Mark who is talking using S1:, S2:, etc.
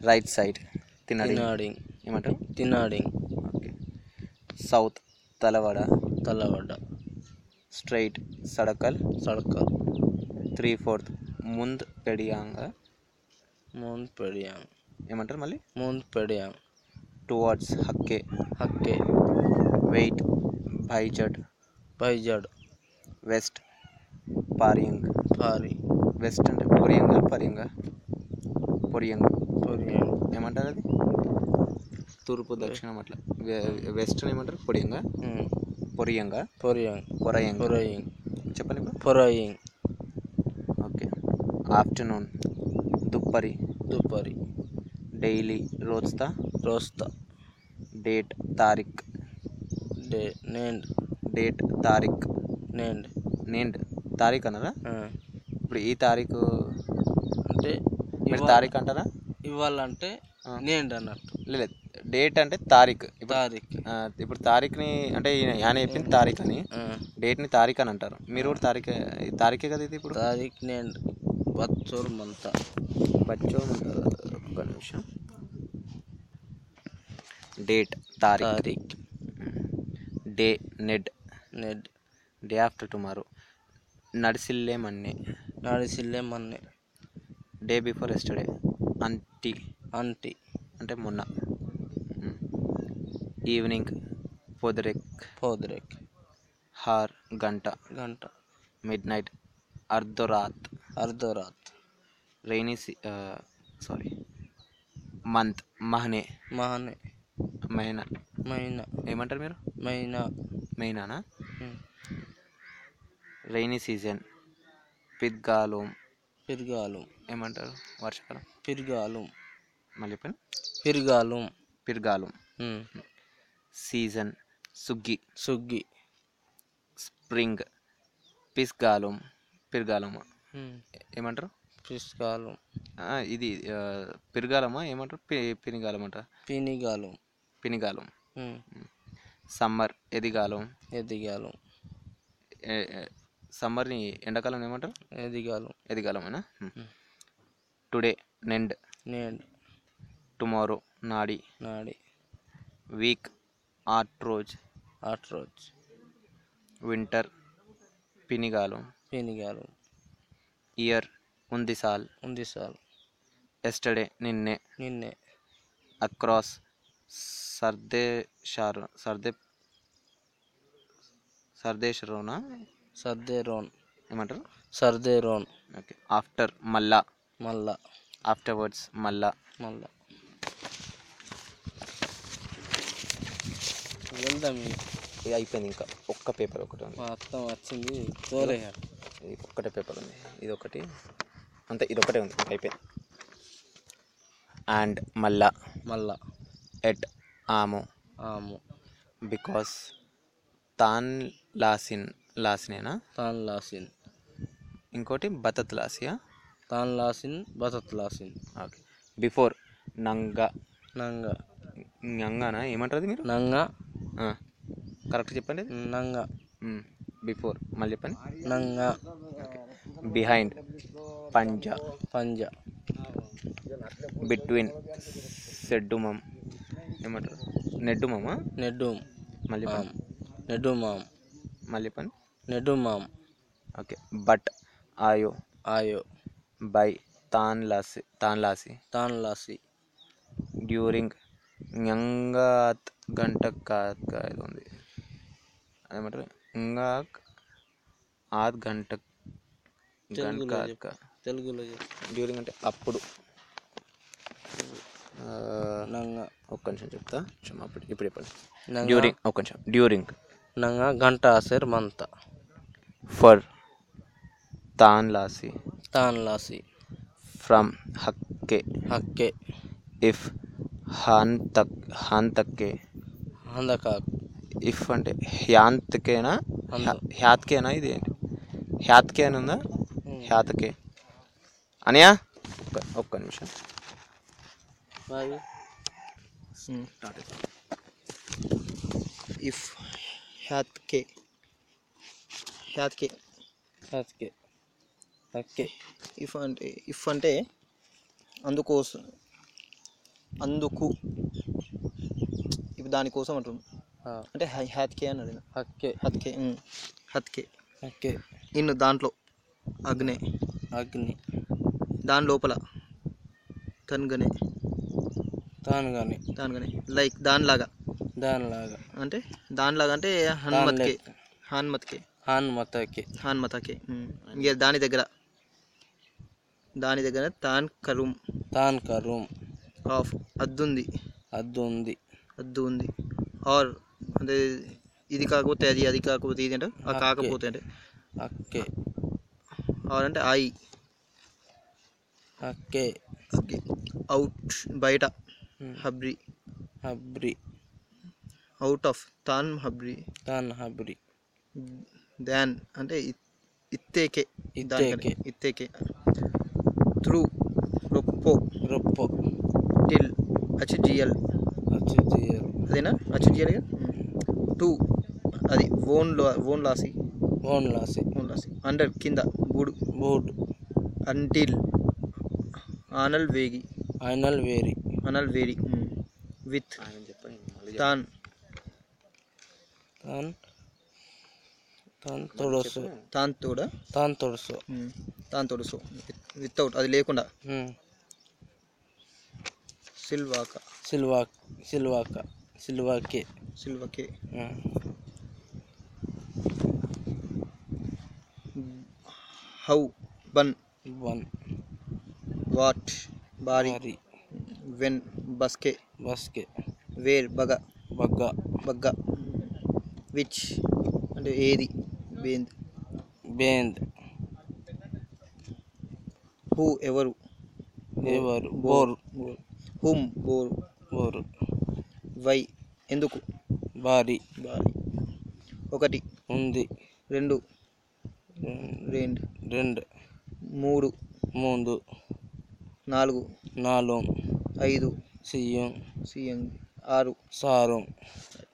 S1: Right side తినడి
S2: తినాడింగ్
S1: ఏమంటారు
S2: తినాడింగ్
S1: ఓకే సౌత్ తలవడ
S2: తలవడ్డ
S1: స్ట్రైట్ సడకల్
S2: సడకల్
S1: త్రీ ఫోర్త్ ముంద్ పెడియాంగ
S2: ముంద్ పెడియాంగ్
S1: ఏమంటారు మళ్ళీ
S2: ముంద్ పెడియాంగ్
S1: టువర్డ్స్ హక్కే
S2: హక్కే
S1: వెయిట్ బైజడ్
S2: బైజడ్
S1: వెస్ట్ పారియంగ్
S2: పారి
S1: వెస్ట్ అంటే పొరియంగ పరియంగ పొరియంగ్
S2: పొరియాంగ్
S1: ఏమంటారు అది తూర్పు దక్షిణం అట్లా వె- వెస్ట్ ఏమంటారు పొడియంగ పొరియంగ
S2: పొరియాంగ్
S1: పొరయంగ
S2: పొరయింగ్
S1: చెప్పండి ఇప్పుడు
S2: పొరయింగ్
S1: ఓకే ఆఫ్టర్నూన్ దుప్పరి
S2: దుపరి
S1: డైలీ రోజ్తా
S2: రోస్తా
S1: డేట్ తారీఖ్
S2: డే నేండ్
S1: డేట్ తారీఖ్
S2: నేండ్
S1: నేండ్ తారీఖ్ అన్నారా
S2: ఆ.
S1: ఇప్పుడు ఈ తారీఖు
S2: అంటే
S1: మీరు
S2: ఇవాళ-
S1: తారీఖు అంటారా
S2: ఇవ్వాలంటే
S1: ఆ.
S2: నేండ్ అన్నట్టు
S1: లేదు డేట్ అంటే తారీఖు ఇప్పుడు
S2: తారీఖ్
S1: ఆ, ఇప్పుడు తారీఖుని అంటే ఈయన ఆయన చెప్పింది తారీఖు అని
S2: ఆ.
S1: డేట్ని తారీఖు అని అంటారు మీరు కూడా తారీఖే ఈ తారీఖే కదా ఇది ఇప్పుడు
S2: తారీఖ్ నేండ్ బచ్చోర్ మంత
S1: బచ్చో ఒక్క నిమిషం డేట్ తారీఖ్
S2: తారీఖ్
S1: డే నెడ్
S2: నెడ్
S1: డే ఆఫ్టర్ టుమారో నడిసిల్లే మన్నే
S2: నాడిసిల్లే మన్నే
S1: డే బిఫోర్ ఎస్టర్డే అంటి
S2: అంటి
S1: అంటే మొన్న ఈవినింగ్ పొదరెక్
S2: పోదరేక్
S1: హార్ గంట
S2: గంట
S1: మిడ్ నైట్ అర్ధరాత్
S2: అర్ధరాత్
S1: రైనీ సారీ మంత్ మహనే
S2: మహనే
S1: మైనా
S2: మైనా
S1: ఏమంటారు మీరు
S2: మైనా
S1: మెయినానా
S2: ఉమ్.
S1: రైనీ సీజన్ పిద్గాలం
S2: పిర్గాలం
S1: ఏమంటారు వర్షాకాలం
S2: పిర్గాలం
S1: మళ్ళీ పని
S2: పిర్గాలం
S1: పిర్గాలం
S2: ఉమ్.
S1: సీజన్ సుగ్గి
S2: సుగ్గి
S1: స్ప్రింగ్ పిస్గాలం పిర్గాలమా
S2: ఉమ్.
S1: ఏమంటారు
S2: పిస్కాలం
S1: ఆ, ఇది ఆ, పిర్గాలమా ఏమంటారు పి పినిగాలం అంటారు
S2: పినిగాలం
S1: పినిగాలం
S2: ఉమ్.
S1: సమ్మర్ ఎదిగాలం
S2: ఎదిగాలం
S1: ఏ- ఏ- సమ్మర్ని ఎండాకాలం ఏమంటారు
S2: ఎదిగాలం
S1: ఎదిగాలమేనా
S2: మ్.
S1: టుడే నెండ్
S2: నేండ్
S1: టుమారో నాడి
S2: నాడి
S1: వీక్ ఆట్రోజ్
S2: ఆట్రోజ్
S1: వింటర్ పినిగాలం
S2: పినిగాలం
S1: ఇయర్ ఉంది సాల్
S2: ఉంది సార్
S1: ఎస్టర్డే నిన్నే
S2: నిన్నే
S1: అక్రాస్ సర్దే షార్ సర్దే సర్దేశ్వరోనా
S2: సర్దే రోన్
S1: ఏమంటారు
S2: సర్దే రోన్
S1: ఓకే ఆఫ్టర్ మళ్ళా
S2: మళ్ళా
S1: ఆఫ్టర్వర్డ్స్ మళ్ళా
S2: మళ్ళా వెళ్దాం ఇక.
S1: ఇది అయిపోయింది ఇంకా ఒక్క పేపర్ ఒకటి ఉంది
S2: మా అత్త వచ్చింది తోలేయాలి
S1: ఇది ఒక్కటే పేపర్ ఉంది ఇది ఒకటి అంతే ఇది ఒకటే ఉంది ఇంకా అయిపోయింది అండ్ మళ్ళా
S2: మళ్ళా
S1: ఎట్ ఆము
S2: ఆము
S1: బికాస్ తాన్ లాసిన్ లాసినేనా
S2: తాన్ లాసిన్
S1: ఇంకోటి బతత్ లాసియా
S2: తాన్ లాసిన్ బతత్ లాసిన్
S1: ఓకే బిఫోర్ నంగ
S2: నంగ
S1: నంగానా ఏమంటారు మీరు
S2: నంగ
S1: కరెక్ట్ చెప్పండి
S2: నంగ
S1: బిఫోర్ మళ్ళీ చెప్పండి
S2: నంగ
S1: బిహైండ్ పంజా
S2: పంజ
S1: బిట్వీన్ సెడ్డుమం ఏమంటారు నెడ్డుమమా
S2: నెడ్డు
S1: మళ్ళీ
S2: మామ్ నెడ్డు మామ్
S1: మళ్ళీ పని
S2: నెడ్డు మామ్
S1: ఓకే బట్ ఆయో
S2: ఆయో
S1: బై తాన్ లాసి తాన్ లాసి
S2: తాన్ లాసి
S1: డ్యూరింగ్ ఞంగాత్ గంట కాక ఇది ఉంది అదేమంటారు ఇంగాక్ ఆద్ గంట
S2: తెలుగులో
S1: గంట
S2: చెప్పు. తెలుగులో చెప్పు.
S1: డ్యూరింగ్ అంటే అప్పుడు ఆ,
S2: నంగ
S1: ఒక్క నిమిషం చెప్తా క్షమ అప్పుడు ఇప్పుడు చెప్పండి
S2: నంగ
S1: డ్యూరింగ్ ఒక్క నిమిషం డ్యూరింగ్
S2: నంగ గంట ఆసర్ మంత
S1: ఫర్ తాన్ లాసి
S2: తాన్ లాసి
S1: ఫ్రమ్ హక్కే
S2: హక్కే
S1: ఇఫ్ హాన్ తక్ హాన్ తక్కే
S2: అందకాక్
S1: ఇఫ్ అంటే హ్యాంత్కేనా
S2: అంద-
S1: హ్యాత్కేనా ఇది ఏంటి హ్యాత్కే అని ఉందా హ్యాత్కే అనియా ఒక్క ఒక్క నిమిషం
S2: బావి
S1: ఇఫ్ హ్యాత్కే హ్యాత్కే
S2: హక్కే హక్కే
S1: ఇఫ్ అంటే ఇఫ్ అంటే అందుకోసం
S3: అందుకు ఇప్పుడు దానికోసం అంటున్నాం
S2: ఆ,
S3: అంటే హై హ్యాత్కే అని అడిగిన
S2: హక్కే
S3: హత్కే ఉమ్. హత్కే
S2: హక్కే
S3: ఇన్ను దాంట్లో అగ్నే
S2: అగ్ని
S3: దాని లోపల తన్గనే
S2: తానుగాని
S3: దానిగనే లైక్ దానిలాగా
S2: దానిలాగా
S3: అంటే దానిలాగా అంటే హనుమత్కే
S2: లెక్క.
S3: హనుమత్కే
S2: హనుమతకి
S3: హనుమతకే ఉమ్. ఇంక దాని దగ్గర దాని దగ్గర తాన్ కరుం
S2: తాన్ కరూమ్
S3: ఆఫ్ అద్దుంది
S2: అద్దు ఉంది
S3: అద్దు ఉంది ఆర్ అంటే ఇది కాకపోతే అది అది కాకపోతే ఇది అంటే ఆ
S2: ఓకే.
S3: కాకపోతే అంటే
S2: అక్కే
S3: ఆర్ అంటే ఐ
S2: అక్కే
S3: అవుట్ బయట
S2: ఉమ్.
S3: హబ్రి
S2: హబ్రి
S3: అవుట్ ఆఫ్ తాన్ హబ్రి
S2: తాన్ హబ్రి
S3: దాన్ అంటే ఇ- ఇత్తేకే దానికనే.
S2: ఇత్తేకే.
S3: ఇత్తేకే త్రూ రొప్పో
S2: రొప్పో
S3: టిల్ హెచ్జిఎల్
S2: అచ్చుతీయరు
S3: అదేనా హెచ్జిఎల్ టూ అది ఓన్ లో ఓన్ లాసి
S2: ఓన్ లాసి
S3: ఓన్ లాసి అండర్ కింద బూడు
S2: బూడ్
S3: అంటిల్ ఆనల్ వేగి
S2: ఐనల్ వేరి
S3: అనల్ వేరి విత్ తాన్
S2: తాన్ తాన్ తొడసు
S3: తాన్ తోడ
S2: తాన్ తొడసు
S3: తాన్ తోడు సో వితౌట్ అది లేకుండా
S2: ఉమ్.
S3: సిల్వాక
S2: సిల్వా సిల్వాక సిల్వాకే
S3: సిల్వకే
S2: ఉమ్.
S3: హౌ బన్
S2: వన్
S3: వాట్ బారి
S2: మరి
S3: వెన్ బస్కే
S2: బస్కే
S3: వేర్ బగ
S2: బగ్గ
S3: బగ్గ విచ్ అంటే ఏది బేంద్
S2: బేంద్
S3: హూ ఎవరు
S2: ఎవరు బోర్
S3: హూమ్ బోర్
S2: బోరు
S3: వై ఎందుకు
S2: బారి
S3: బారి ఒకటి
S2: ఉంది
S3: రెండు
S2: ఉమ్,
S3: రెండు
S2: రెండు
S3: మూడు
S2: మూడు
S3: నాలుగు
S2: నాలుగు
S3: ఐదు
S2: సియ్యం
S3: సిఎం ఆరు
S2: సారం